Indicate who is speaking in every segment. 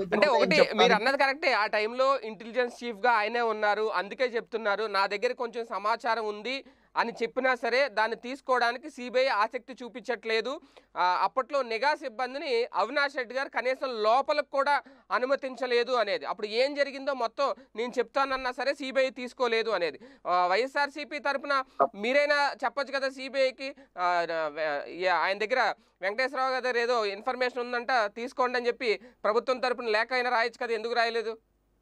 Speaker 1: అంటే ఒకటి మీరు
Speaker 2: చెప్తాను.
Speaker 1: అన్నది కరెక్టే ఆ టైంలో ఇంటెలిజెన్స్ చీఫ్ గా ఆయనే ఉన్నారు అందుకే చెప్తున్నారు నా దగ్గర కొంచెం సమాచారం ఉంది అని చెప్పినా సరే దాన్ని తీసుకోవడానికి సిబిఐ ఆసక్తి చూపించట్లేదు ఆ, అప్పట్లో నిఘా సిబ్బందిని అవినాష్ రెడ్డి గారు కనీసం లోపలకు కూడా అనుమతించలేదు అనేది అప్పుడు ఏం జరిగిందో మొత్తం నేను చెప్తానన్నా సరే సిబిఐ తీసుకోలేదు అనేది ఆ, వైఎస్ఆర్సీపీ తరపున మీరైనా చెప్పొచ్చు కదా సిబిఐకి ఆయన దగ్గర వెంకటేశ్వరరావు గారి దగ్గర ఏదో ఇన్ఫర్మేషన్ ఉందంట తీసుకోండి అని చెప్పి ప్రభుత్వం తరపున లేఖ అయినా రాయొచ్చు కదా ఎందుకు రాయలేదు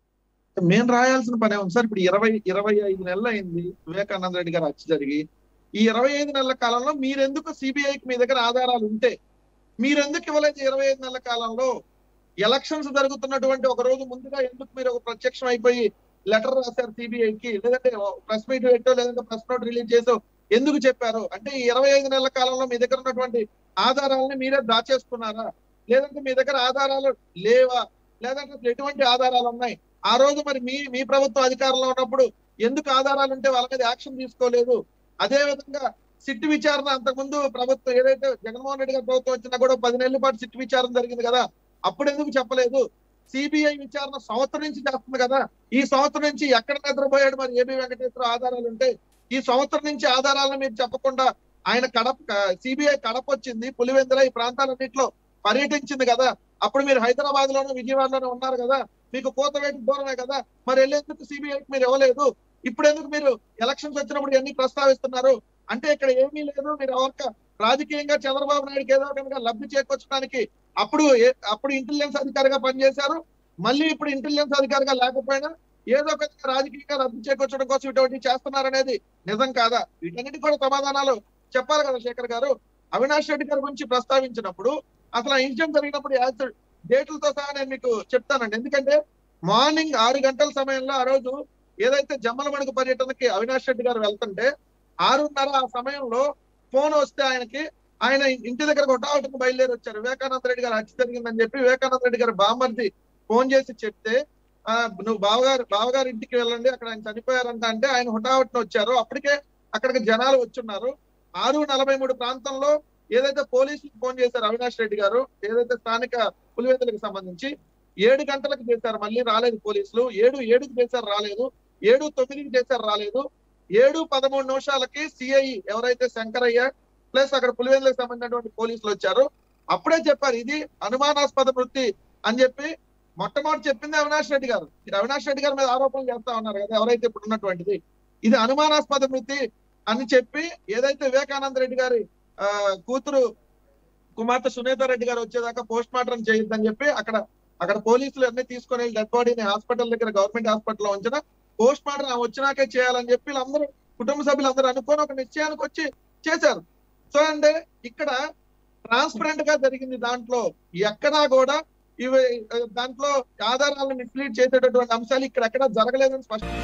Speaker 2: మేము రాయాల్సిన పనే ఉంది సార్ ఇప్పుడు ఇరవై ఇరవై ఐదు నెలలు అయింది వివేకానంద రెడ్డి గారు హత్య జరిగి ఈ ఇరవై ఐదు నెలల కాలంలో మీరెందుకు సిబిఐకి మీ దగ్గర ఆధారాలు ఉంటే మీరెందుకు ఇవ్వలేదు ఇరవై ఐదు నెలల కాలంలో ఎలక్షన్స్ జరుగుతున్నటువంటి ఒక రోజు ముందుగా ఎందుకు మీరు ఒక ప్రత్యక్షం అయిపోయి లెటర్ రాశారు సిబిఐకి లేదంటే ప్రెస్ మీట్ పెట్టో లేదంటే ప్రెస్ నోట్ రిలీజ్ చేసో ఎందుకు చెప్పారు అంటే ఈ ఇరవై ఐదు నెలల కాలంలో మీ దగ్గర ఉన్నటువంటి ఆధారాలని మీరే దాచేసుకున్నారా లేదంటే మీ దగ్గర ఆధారాలు లేవా లేదంటే అసలు ఎటువంటి ఆధారాలు ఉన్నాయి ఆ రోజు మరి మీ మీ ప్రభుత్వం అధికారంలో ఉన్నప్పుడు ఎందుకు ఆధారాలు ఉంటే వాళ్ళ మీద యాక్షన్ తీసుకోలేదు అదే విధంగా సిట్ విచారణ అంతకుముందు ప్రభుత్వం ఏదైతే జగన్మోహన్ రెడ్డి గారి ప్రభుత్వం వచ్చినా కూడా పది నెలల పాటు సిట్ విచారణ జరిగింది కదా అప్పుడు ఎందుకు చెప్పలేదు సిబిఐ విచారణ సంవత్సరం నుంచి చేస్తుంది కదా ఈ సంవత్సరం నుంచి ఎక్కడ నిద్రపోయాడు మరి ఏబి వెంకటేశ్వర ఆధారాలు ఉంటే ఈ సంవత్సరం నుంచి ఆధారాలను మీరు చెప్పకుండా ఆయన కడప సిబిఐ కడప వచ్చింది పులివెందుల ఈ ప్రాంతాలన్నింటిలో పర్యటించింది కదా అప్పుడు మీరు హైదరాబాద్ లోనే విజయవాడలోనే ఉన్నారు కదా మీకు కోతవేటి దూరమే కదా మరి వెళ్ళేందుకు సిబిఐకి మీరు ఇవ్వలేదు ఇప్పుడు ఎందుకు మీరు ఎలక్షన్స్ వచ్చినప్పుడు ఇవన్నీ ప్రస్తావిస్తున్నారు అంటే ఇక్కడ ఏమీ లేదు మీరు ఒక రాజకీయంగా చంద్రబాబు నాయుడుకి ఏదో కనుక లబ్ధి చేకూర్చడానికి అప్పుడు ఏ- అప్పుడు ఇంటెలిజెన్స్ అధికారిగా పనిచేశారు మళ్ళీ ఇప్పుడు ఇంటెలిజెన్స్ అధికారిగా లేకపోయినా ఏదో ఒక రాజకీయంగా లబ్ధి చేకూర్చడం కోసం ఇటువంటి చేస్తున్నారనేది నిజం కాదా వీటన్నిటి కూడా సమాధానాలు చెప్పాలి కదా శేఖర్ గారు అవినాష్ రెడ్డి గారి గురించి ప్రస్తావించినప్పుడు అసలు ఆ ఇన్సిడెంట్ జరిగినప్పుడు యాక్సిడెంట్ డేట్లతో సహా నేను మీకు చెప్తానండి ఎందుకంటే మార్నింగ్ ఆరు గంటల సమయంలో ఆ రోజు ఏదైతే జమ్మలమణుగు పర్యటనకి అవినాష్ రెడ్డి గారు వెళ్తుంటే ఆరున్నర ఆ సమయంలో ఫోన్ వస్తే ఆయనకి ఆయన ఇంటి దగ్గర కొట్టావటం బయలుదేరి వచ్చారు వివేకానంద రెడ్డి గారు హత్య జరిగిందని చెప్పి వివేకానంద రెడ్డి గారు బామ్మర్ది ఫోన్ చేసి చెప్తే ఆ, నువ్వు బావగారు బావగారు ఇంటికి వెళ్ళండి అక్కడ ఆయన చనిపోయారంట అంటే ఆయన హుటాహుటిన వచ్చారు అప్పటికే అక్కడికి జనాలు వచ్చున్నారు ఆరు నలభై మూడు ప్రాంతంలో ఏదైతే పోలీసులకు ఫోన్ చేశారు అవినాష్ రెడ్డి గారు ఏదైతే స్థానిక పులివెందులకు సంబంధించి ఏడు గంటలకు చేశారు మళ్ళీ రాలేదు పోలీసులు ఏడు ఏడుకి చేశారు రాలేదు ఏడు తొమ్మిదికి చేశారు రాలేదు ఏడు పదమూడు నిమిషాలకి సిఐ ఎవరైతే శంకరయ్య ప్లస్ అక్కడ పులివెందులకు సంబంధించినటువంటి పోలీసులు వచ్చారు అప్పుడే చెప్పారు ఇది అనుమానాస్పద వృత్తి అని చెప్పి మొట్టమొదటి చెప్పింది అవినాష్ రెడ్డి గారు మీరు అవినాష్ రెడ్డి గారి మీద ఆరోపణలు చేస్తా ఉన్నారు కదా ఎవరైతే ఇప్పుడు ఉన్నటువంటిది ఇది అనుమానాస్పద వృత్తి అని చెప్పి ఏదైతే వివేకానంద రెడ్డి గారి ఆ, కూతురు కుమార్తె సునీత రెడ్డి గారు వచ్చేదాకా పోస్ట్ మార్టం చేయొద్దని చెప్పి అక్కడ అక్కడ పోలీసులు అన్ని తీసుకొని వెళ్ళి డెడ్ బాడీని హాస్పిటల్ దగ్గర గవర్నమెంట్ హాస్పిటల్లో ఉంచిన పోస్ట్ మార్టం ఆమె వచ్చినాకే చేయాలని చెప్పి వీళ్ళందరూ కుటుంబ సభ్యులందరూ అనుకొని ఒక నిశ్చయానికి వచ్చి చేశారు సో అంటే ఇక్కడ ట్రాన్స్పరెంట్ గా జరిగింది దాంట్లో ఎక్కడా కూడా ఇవి ఆ, దాంట్లో ఆధారాలను మిస్లీడ్ చేసేటటువంటి అంశాలు ఇక్కడ ఎక్కడా జరగలేదని స్పష్టం